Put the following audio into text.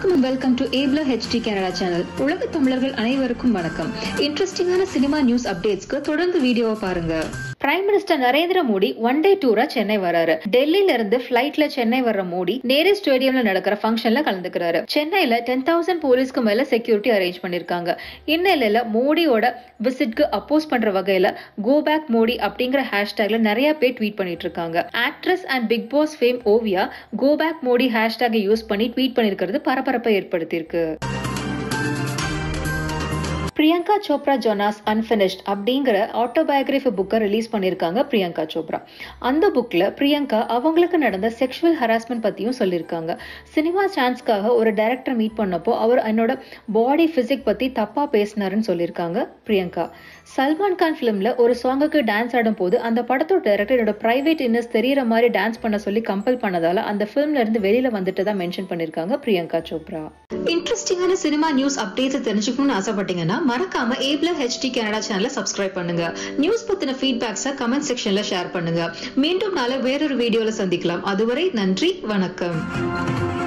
வணக்கம் welcome to ஏப்லா HD Canada channel உலக தமிழர்கள் அனைவருக்கும் வணக்கம் இன்ட்ரெஸ்டிங்கான சினிமா நியூஸ் அப்டேட்ஸ்க்கு தொடர்ந்து வீடியோவை பாருங்க prime minister Narendra Modi one day டூரா சென்னை வராரு டெல்லியில இருந்து பிளைட்ல சென்னை வர்ற மோடி நேரு ஸ்டேடியம்ல நடக்கிற ஃபங்க்ஷன்ல கலந்துக்கிறாரு சென்னையில டென் தௌசண்ட் போலீஸ்க்கு மேல செக்யூரிட்டி அரேஞ்ச் பண்ணிருக்காங்க இந்நிலையில மோடியோட விசிட்க்கு அப்போஸ் பண்ற வகையில கோ பேக் மோடி அப்படிங்கிற ஹேஷ்டேக்ல நிறைய பேர் ட்வீட் பண்ணிட்டு இருக்காங்க actress and Bigg Boss fame Oviya go back Modi ஹேஷ்டேகை யூஸ் பண்ணி ட்வீட் பண்ணிருக்கிறது பரபரப்பை ஏற்படுத்தியிருக்கு பிரியங்கா சோப்ரா ஜொனாஸ் அன்பினிஷ்ட் அப்படிங்கிற ஆட்டோபயோகிராஃபி புக்கை ரிலீஸ் பண்ணியிருக்காங்க பிரியங்கா சோப்ரா அந்த புக்கில் பிரியங்கா அவங்களுக்கு நடந்த செக்ஷுவல் ஹராஸ்மெண்ட் பற்றியும் சொல்லியிருக்காங்க சினிமா சான்ஸ்க்காக ஒரு டைரக்டர் மீட் பண்ணப்போ அவர் என்னோட பாடி ஃபிசிக் பற்றி தப்பாக பேசினாருன்னு சொல்லியிருக்காங்க பிரியங்கா சல்மான் கான் ஃபிலிமில் ஒரு சாங்குக்கு டான்ஸ் ஆடும் போது அந்த படத்தோட டைரக்டர் என்னோட பிரைவேட் இன்னஸ் தெரியற மாதிரி டான்ஸ் பண்ண சொல்லி கம்பல் பண்ணதால அந்த ஃபிலிம்ல இருந்து வெளியில வந்துட்டு தான் மென்ஷன் பண்ணியிருக்காங்க பிரியங்கா சோப்ரா இன்ட்ரெஸ்டிங்கான சினிமா நியூஸ் அப்டேட்ஸ் தெரிஞ்சுக்கணும்னு ஆசைப்பட்டீங்கன்னா மறக்காம ஏப்ல ஹெச்டி கனடா சேனலை சப்ஸ்கிரைப் பண்ணுங்க நியூஸ் பத்தின ஃபீட்பேக்ஸை கமெண்ட் செக்ஷன்ல ஷேர் பண்ணுங்க மீண்டும் நாளை வேறொரு வீடியோல சந்திக்கலாம் அதுவரை நன்றி வணக்கம்